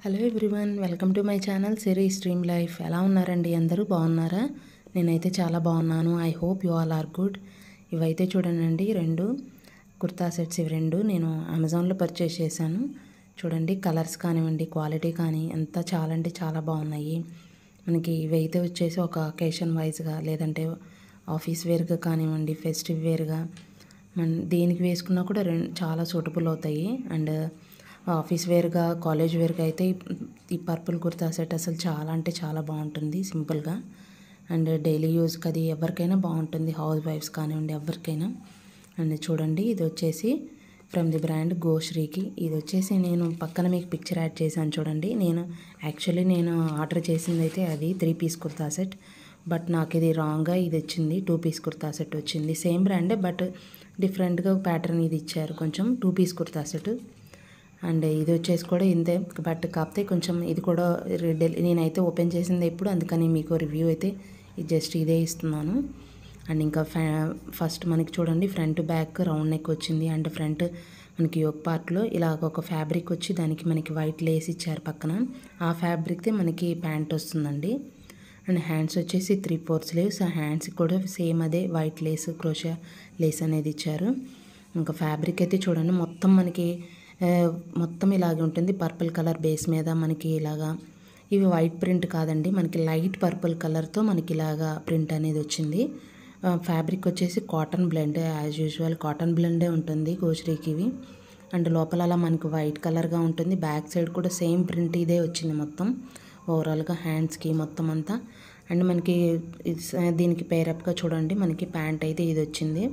hello everyone welcome to my channel Siri stream life ఎలా ఉన్నారండి అందరూ బాగున్నారా నేనైతే చాలా బాగున్నాను I hope you all are good ఇవైతే చూడండి రెండు కుర్తా సెట్స్ ఇవి రెండు నేను అమెజాన్లో పర్చేస్ చేశాను చూడండి కలర్స్ కానివ్వండి క్వాలిటీ కానీ ఎంత చాలా అంటే చాలా బాగున్నాయి మనకి ఇవైతే వచ్చేసి ఒక అకేషన్ వైజ్గా లేదంటే ఆఫీస్ వేర్గా కానివ్వండి ఫెస్టివ్ వేర్గా మన దేనికి వేసుకున్నా కూడా రెండు చాలా సూటబుల్ అవుతాయి అండ్ ఆఫీస్ వేర్గా కాలేజ్ వేర్గా అయితే ఈ- ఈ పర్పుల్ కుర్తా సెట్ అసలు చాలా అంటే చాలా బాగుంటుంది సింపుల్గా అండ్ డైలీ యూస్కి అది ఎవరికైనా బాగుంటుంది హౌస్ వైఫ్స్ కానివ్వండి ఎవరికైనా అండ్ చూడండి ఇది వచ్చేసి ఫ్రమ్ ది బ్రాండ్ గోశ్రీకి ఇది వచ్చేసి నేను పక్కన మీకు పిక్చర్ యాడ్ చేశాను చూడండి నేను యాక్చువల్లీ నేను ఆర్డర్ చేసింది అయితే అది three piece kurta set but నాకు ఇది రాంగ్గా ఇది వచ్చింది టూ పీస్ కుర్తా సెట్ వచ్చింది సేమ్ బ్రాండే బట్ డిఫరెంట్గా ప్యాటర్న్ ఇది ఇచ్చారు కొంచెం two piece kurta set and ఇది వచ్చేసి కూడా ఇంతే బట్ కాకపోతే కొంచెం ఇది కూడా రెడ్- నేనైతే ఓపెన్ చేసింది ఎప్పుడు అందుకని మీకు రివ్యూ అయితే ఇది జస్ట్ ఇదే ఇస్తున్నాను అండ్ ఇంకా ఫ్యా ఫస్ట్ మనకి చూడండి ఫ్రంట్ బ్యాక్ రౌండ్ నెక్ వచ్చింది అండ్ ఫ్రంట్ మనకి యోక్ పార్ట్లో ఇలాగ ఒక ఫ్యాబ్రిక్ వచ్చి దానికి మనకి వైట్ లేస్ ఇచ్చారు పక్కన ఆ ఫ్యాబ్రిక్తే మనకి ప్యాంట్ వస్తుందండి అండ్ హ్యాండ్స్ వచ్చేసి త్రీ ఫోర్ స్లీవ్స్ ఆ హ్యాండ్స్ కూడా సేమ్ అదే వైట్ లేస్ క్రోషా లేస్ అనేది ఇచ్చారు ఇంకా ఫ్యాబ్రిక్ అయితే చూడండి మొత్తం మనకి ఆ, మొత్తం ఇలాగే ఉంటుంది పర్పుల్ కలర్ బేస్ మీద మనకి ఇలాగా ఇవి వైట్ ప్రింట్ కాదండి మనకి లైట్ పర్పుల్ కలర్తో మనకి ఇలాగా ప్రింట్ అనేది వచ్చింది ఆ, ఫ్యాబ్రిక్ వచ్చేసి cotton blend as usual cotton బ్లెండే ఉంటుంది గోశ్రీకి ఇవి అండ్ లోపల అలా మనకి వైట్ కలర్గా ఉంటుంది బ్యాక్ సైడ్ కూడా సేమ్ ప్రింట్ ఇదే వచ్చింది మొత్తం ఓవరాల్గా హ్యాండ్స్కి మొత్తం అంతా అండ్ మనకి ఇది- దీనికి పేరప్గా చూడండి మనకి ప్యాంట్ అయితే ఇది వచ్చింది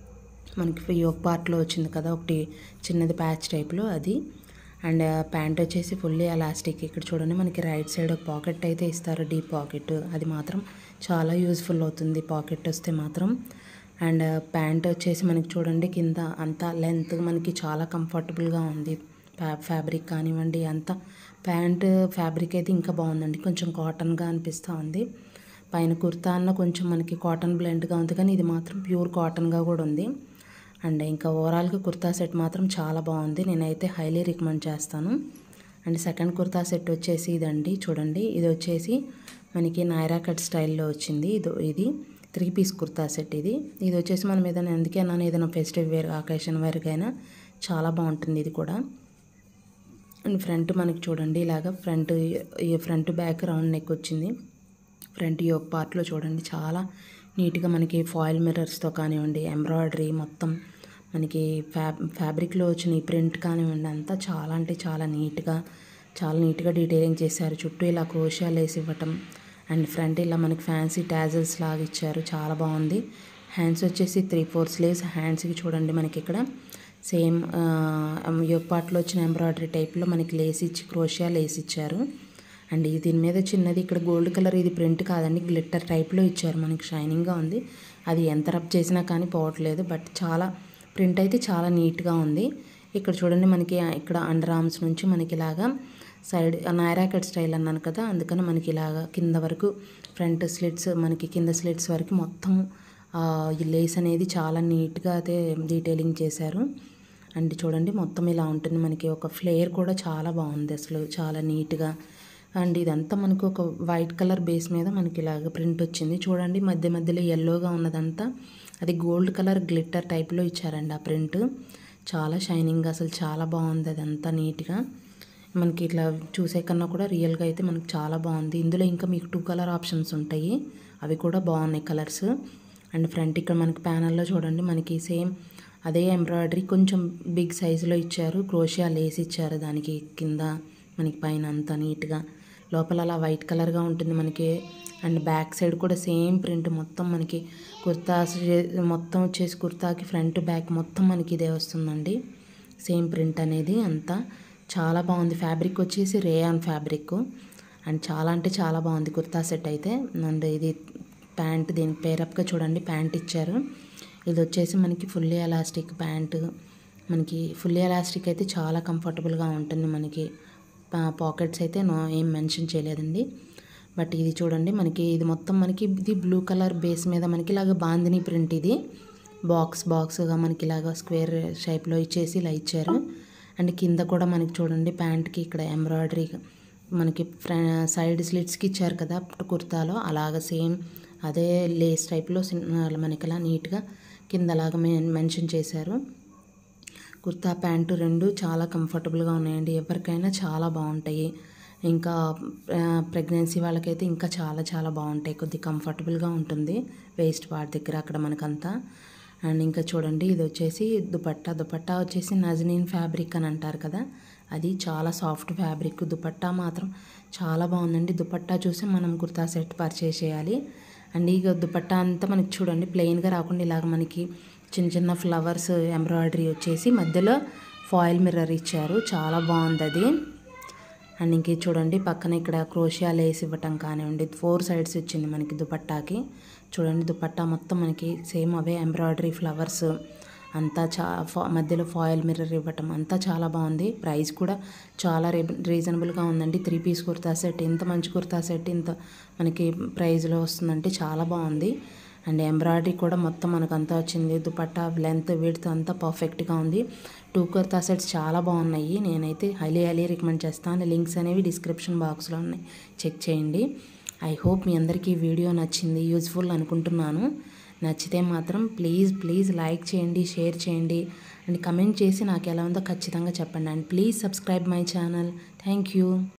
మనకి యోక్ పార్ట్లో వచ్చింది కదా ఒకటి చిన్నది ప్యాచ్ టైప్లో అది అండ్ ప్యాంట్ వచ్చేసి ఫుల్లీ ఎలాస్టిక్ ఇక్కడ చూడండి మనకి రైట్ సైడ్ ఒక పాకెట్ అయితే ఇస్తారు డీప్ పాకెట్ అది మాత్రం చాలా యూజ్ఫుల్ అవుతుంది పాకెట్ వస్తే మాత్రం అండ్ ప్యాంట్ వచ్చేసి మనకి చూడండి కింద అంతా లెంత్ మనకి చాలా కంఫర్టబుల్గా ఉంది ఫ్యా ఫ్యాబ్రిక్ కానివ్వండి అంతా ప్యాంట్ ఫ్యాబ్రిక్ అయితే ఇంకా బాగుందండి కొంచెం కాటన్గా అనిపిస్తూ ఉంది పైన కుర్తా అన్న కొంచెం మనకి కాటన్ బ్లెండ్గా ఉంది కానీ ఇది మాత్రం ప్యూర్ కాటన్గా కూడా ఉంది అండ్ ఇంకా ఓవరాల్గా కుర్తా సెట్ మాత్రం చాలా బాగుంది నేనైతే హైలీ రికమెండ్ చేస్తాను అండ్ సెకండ్ కుర్తా సెట్ వచ్చేసి ఇదండి చూడండి ఇది వచ్చేసి మనకి నైరా కట్ స్టైల్లో వచ్చింది ఇది ఇది త్రీ పీస్ కుర్తా సెట్ ఇది ఇది వచ్చేసి మనం ఏదైనా ఎందుకే అన్నాను ఏదైనా ఫెస్టివ్ వేర్ అకేషన్ వేర్కైనా చాలా బాగుంటుంది ఇది కూడా అండ్ ఫ్రంట్ మనకి చూడండి ఇలాగ ఫ్రంట్ ఈ ఫ్రంట్ బ్యాక్ రౌండ్ నెక్ వచ్చింది ఫ్రంట్ యోక్ పార్ట్లో చూడండి చాలా నీట్గా మనకి ఫాయిల్ మిర్రర్స్తో కానివ్వండి ఎంబ్రాయిడరీ మొత్తం మనకి ఫ్యాబ్ ఫ్యాబ్రిక్లో వచ్చిన ఈ ప్రింట్ కానివ్వండి అంతా చాలా అంటే చాలా నీట్గా చాలా నీట్గా డీటెయిలింగ్ చేశారు చుట్టూ ఇలా క్రోషియాలు వేసి ఇవ్వటం అండ్ ఫ్రంట్ ఇలా మనకి ఫ్యాన్సీ టాజల్స్ లాగా ఇచ్చారు చాలా బాగుంది హ్యాండ్స్ వచ్చేసి త్రీ ఫోర్ స్లీవ్స్ హ్యాండ్స్కి చూడండి మనకి ఇక్కడ సేమ్ యోగ్ పార్ట్లో వచ్చిన ఎంబ్రాయిడరీ టైప్లో మనకి లేస్ ఇచ్చి క్రోషియా లేస్ ఇచ్చారు అండ్ ఇది దీని మీద చిన్నది ఇక్కడ గోల్డ్ కలర్ ఇది ప్రింట్ కాదండి గ్లిట్టర్ టైప్లో ఇచ్చారు మనకి షైనింగ్గా ఉంది అది ఎంత రబ్ చేసినా కానీ పోవట్లేదు బట్ చాలా ప్రింట్ అయితే చాలా నీట్గా ఉంది ఇక్కడ చూడండి మనకి ఇక్కడ అండర్ ఆర్మ్స్ నుంచి మనకి ఇలాగా సైడ్ నైరా కట్ స్టైల్ అన్నాను కదా అందుకని మనకి ఇలాగా కింద వరకు ఫ్రంట్ స్లిట్స్ మనకి కింద స్లిట్స్ వరకు మొత్తం ఆ, ఈ లేస్ అనేది చాలా నీట్గా అయితే డీటెయిలింగ్ చేశారు అండ్ చూడండి మొత్తం ఇలా ఉంటుంది మనకి ఒక ఫ్లేయర్ కూడా చాలా బాగుంది అసలు చాలా నీట్గా అండ్ ఇదంతా మనకు ఒక వైట్ కలర్ బేస్ మీద మనకి ఇలాగ ప్రింట్ వచ్చింది చూడండి మధ్య మధ్యలో ఎల్లోగా ఉన్నదంతా అది గోల్డ్ కలర్ గ్లిట్టర్ టైప్లో ఇచ్చారండి ఆ ప్రింట్ చాలా షైనింగ్ అసలు చాలా బాగుంది అదంతా నీట్గా మనకి ఇట్లా చూసే కన్నా కూడా రియల్గా అయితే మనకి చాలా బాగుంది ఇందులో ఇంకా మీకు టూ కలర్ ఆప్షన్స్ ఉంటాయి అవి కూడా బాగున్నాయి కలర్స్ అండ్ ఫ్రంట్ ఇక్కడ మనకి ప్యానల్లో చూడండి మనకి సేమ్ అదే ఎంబ్రాయిడరీ కొంచెం బిగ్ సైజులో ఇచ్చారు క్రోషియా లేస్ ఇచ్చారు దానికి కింద మనకి పైన అంతా నీట్గా లోపల అలా వైట్ కలర్గా ఉంటుంది మనకి అండ్ బ్యాక్ సైడ్ కూడా సేమ్ ప్రింట్ మొత్తం మనకి కుర్తా మొత్తం వచ్చేసి కుర్తాకి ఫ్రంట్ బ్యాక్ మొత్తం మనకి ఇదే వస్తుందండి సేమ్ ప్రింట్ అనేది అంతా చాలా బాగుంది ఫ్యాబ్రిక్ వచ్చేసి రేయాన్ ఫ్యాబ్రిక్ అండ్ చాలా అంటే చాలా బాగుంది కుర్తా సెట్ అయితే అండ్ ఇది ప్యాంట్ దీనికి పేరప్గా చూడండి ప్యాంట్ ఇచ్చారు ఇది వచ్చేసి మనకి ఫుల్లీ ఎలాస్టిక్ ప్యాంట్ మనకి ఫుల్లీ ఎలాస్టిక్ అయితే చాలా కంఫర్టబుల్గా ఉంటుంది మనకి పాకెట్స్ అయితే నో ఏం మెన్షన్ చేయలేదండి బట్ ఇది చూడండి మనకి ఇది మొత్తం మనకి ఇది బ్లూ కలర్ బేస్ మీద మనకి ఇలాగ బాందిని ప్రింట్ ఇది బాక్స్ బాక్స్గా మనకి ఇలాగ స్క్వేర్ షేప్లో ఇచ్చేసి ఇలా ఇచ్చారు అండ్ కింద కూడా మనకి చూడండి ప్యాంట్కి ఇక్కడ ఎంబ్రాయిడరీ మనకి ఫ్ర సైడ్ స్లిట్స్కి ఇచ్చారు కదా కుర్తాలో అలాగ సేమ్ అదే లేస్ టైప్లో మనకి ఇలా నీట్గా కిందలాగా మెన్ మెన్షన్ చేశారు కుర్తా ప్యాంటు రెండు చాలా కంఫర్టబుల్గా ఉన్నాయండి ఎవరికైనా చాలా బాగుంటాయి ఇంకా ప్రెగ్నెన్సీ వాళ్ళకైతే ఇంకా చాలా చాలా బాగుంటాయి కొద్ది కంఫర్టబుల్గా ఉంటుంది వేస్ట్ పార్ట్ దగ్గర అక్కడ మనకంతా అండ్ ఇంకా చూడండి ఇది వచ్చేసి దుపట్టా దుపట్టా వచ్చేసి నజనీన్ ఫ్యాబ్రిక్ అని అంటారు కదా అది చాలా సాఫ్ట్ ఫ్యాబ్రిక్ దుపట్టా మాత్రం చాలా బాగుందండి దుపట్టా చూసి మనం కుర్తా సెట్ పర్చేస్ చేయాలి అండ్ ఇక దుపట్టా అంతా మనకి చూడండి ప్లెయిన్గా రాకుండా ఇలాగ మనకి చిన్న చిన్న ఫ్లవర్స్ ఎంబ్రాయిడరీ వచ్చేసి మధ్యలో ఫాయిల్ మిర్రర్ ఇచ్చారు చాలా బాగుంది అది అండ్ ఇంక ఇది చూడండి పక్కన ఇక్కడ క్రోషియా లేస్ ఇవ్వటం కానివ్వండి ఫోర్ సైడ్స్ వచ్చింది మనకి దుపట్టాకి చూడండి దుపట్టా మొత్తం మనకి సేమ్ అవే ఎంబ్రాయిడరీ ఫ్లవర్స్ అంతా చా ఫా- మధ్యలో ఫాయిల్ మిర్రర్ ఇవ్వటం అంతా చాలా బాగుంది ప్రైస్ కూడా చాలా రీ రీజనబుల్గా ఉందండి త్రీ పీస్ కుర్తా సెట్ ఇంత మంచి కుర్తా సెట్ ఇంత మనకి ప్రైస్లో వస్తుందంటే చాలా బాగుంది అండ్ ఎంబ్రాయిడరీ కూడా మొత్తం మనకు అంతా వచ్చింది దుపట్టా లెంత్ విడ్త్ అంతా పర్ఫెక్ట్గా ఉంది టూ కుర్తా సెట్స్ చాలా బాగున్నాయి నేనైతే హైలీ హైలీ రికమెండ్ చేస్తాను లింక్స్ అనేవి డిస్క్రిప్షన్ బాక్స్లో ఉన్నాయి చెక్ చేయండి ఐ హోప్ మీ అందరికీ ఈ వీడియో నచ్చింది యూజ్ఫుల్ అనుకుంటున్నాను నచ్చితే మాత్రం ప్లీజ్ ప్లీజ్ లైక్ చేయండి షేర్ చేయండి అండ్ కమెంట్ చేసి నాకు ఎలా ఉందో ఖచ్చితంగా చెప్పండి and please subscribe my channel thank you